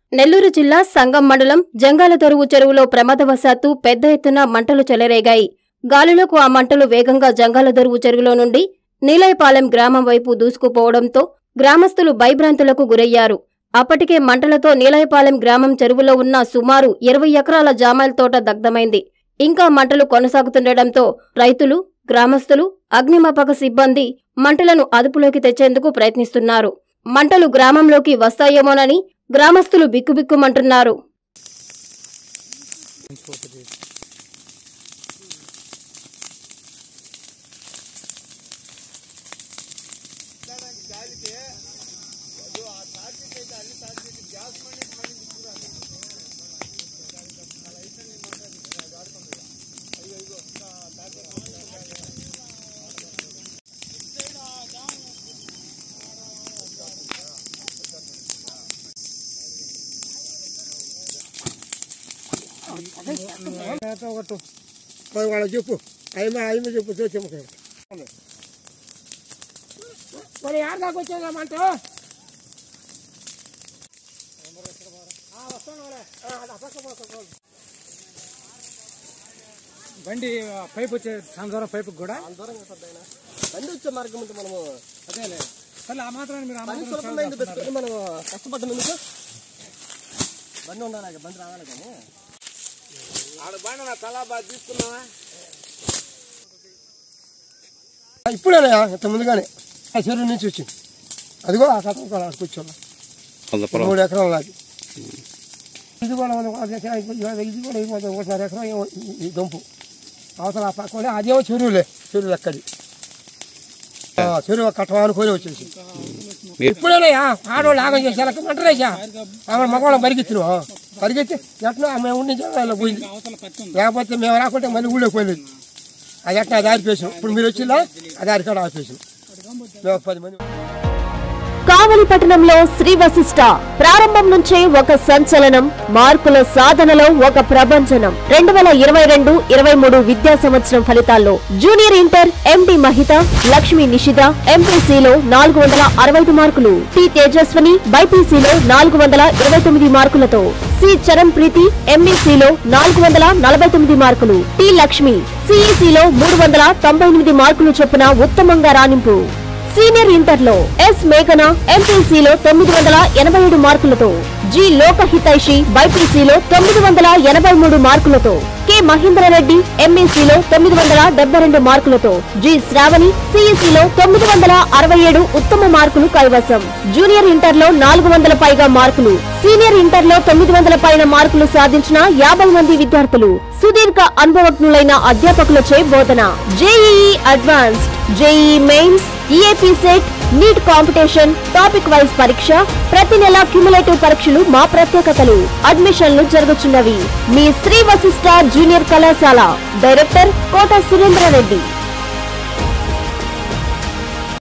నెల్లూరు జిల్లా సంగం మండలం జంగాలదొరువు చెరువులో ప్రమాదవశాత్తు పెద్ద ఎత్తున మంటలు చెలరేగాయి గాలిలోకి ఆ మంటలు వేగంగా జంగాలదొరువు చెరువులో నుండి నీలయపాలెం గ్రామం వైపు దూసుకుపోవడంతో గ్రామస్తులు భయభ్రాంతులకు గురయ్యారు అప్పటికే మంటలతో నీలయపాలెం గ్రామం చెరువులో ఉన్న సుమారు ఇరవై ఎకరాల జామాయిల తోట దగ్ధమైంది ఇంకా మంటలు కొనసాగుతుండటంతో రైతులు గ్రామస్తులు అగ్నిమాపక సిబ్బంది మంటలను అదుపులోకి తెచ్చేందుకు ప్రయత్నిస్తున్నారు మంటలు గ్రామంలోకి వస్తాయేమోనని గ్రామస్తులు బిక్కుబిక్కుమంటున్నారు ఒకటి మరి వాళ్ళకి చెప్పు అయినా అయినా చెప్పు తెచ్చి మరి యారు దాకా వచ్చేదామంట బండి పైప్ వచ్చే సందూరం పైపు కూడా బండి వచ్చే మార్గం ఉంటే మనము అదేలే సరే ఆ మాత్రం మీరు ఆ పని మాత్రం సులభంగా ఎందుకు పెట్టుకొని మనం కష్టపడ్డం ఎందుకు బండి ఉండాలి బండి రావాలి కానీ ఇప్పుడేనా ఇంత ముందుగానే ఆ చెరువు నుంచి వచ్చింది అదిగో ఆ కథ కూర్చోవాలి మూడు ఎకరాలు నాది ఇది కూడా మనం ఒక ఎకరా అయిపోయి- ఇది కూడా అయిపోతుంది ఒకసారి ఎకరం ఏమో ఈ- ఈ దంపు అవతల ఆ పక్కనే అదేమో చెరువులే చెరువు ఎక్కడి ఆ, చెరువు కట్టమా అనుకొని వచ్చేసి ఇప్పుడేనయ్యా ఆడవాళ్ళు ఆగం చేశారు మంటరేసా ఆమె మగవాళ్ళం పరిగెత్తిను పరిగెత్తి ఎట్లా మేము ఉండి జనాల్లో పోయింది అవతల పత్తి ఉంది లేకపోతే మేము రాకుంటే మళ్ళీ ఊళ్ళో పోలేదు అది ఎట్లా అది ఆరిపేసాం ఇప్పుడు మీరు వచ్చిందా అది ఆరికాడ ఆరిపేసాం మేము ఒక పది మంది కావలి పట్టణంలో శ్రీ వశిష్ట ప్రారంభం నుంచే ఒక సంచలనం మార్కుల సాధనలో ఒక ప్రభంజనం రెండు వేల ఇరవై రెండు ఇరవై మూడు విద్యా సంవత్సరం ఫలితాల్లో junior inter MD Mahitha Lakshmi Nishitha ఎంపీసీలో నాలుగు వందల అరవై ఐదు మార్కులు టి తేజస్వని బైపీసీలో నాలుగు వందల ఇరవై తొమ్మిది మార్కులతో సి చరణ్ ప్రీతి ఎంఈసీలో నాలుగు వందల నలభై తొమ్మిది మార్కులు టి లక్ష్మి సిఈసీలో మూడు వందల తొంభై ఎనిమిది మార్కులు చొప్పున ఉత్తమంగా రాణింపు సీనియర్ ఇంటర్లో ఎస్ మేఘన ఎంపీసీలో తొమ్మిది వందల ఎనభై ఏడు మార్కులతో జి లోకహితైషి బైపీసీలో తొమ్మిది వందల ఎనభై మూడు మార్కులతో కె మహేంద్రరెడ్డి ఎంఈసీలో తొమ్మిది వందల డెబ్బై రెండు మార్కులతో జి శ్రావణి సిఈసీలో తొమ్మిది వందల అరవై ఏడు ఉత్తమ మార్కులు కైవసం జూనియర్ ఇంటర్లో నాలుగు వందల పైగా మార్కులు సీనియర్ ఇంటర్లో తొమ్మిది వందల పైన మార్కులు సాధించిన యాభై మంది విద్యార్థులు సుదీర్ఘ అనుభవజ్ఞులైన అధ్యాపకులచే బోధన JEE advanced JEE mains EAPCET NEET competition topic wise పరీక్ష ప్రతి నెల క్యుములేటివ్ పరీక్షలు మా ప్రత్యేకతలు అడ్మిషన్లు జరుగుతున్నవి మీ శ్రీ వశిష్ట జూనియర్ కళాశాల డైరెక్టర్ కోట సురేంద్రారెడ్డి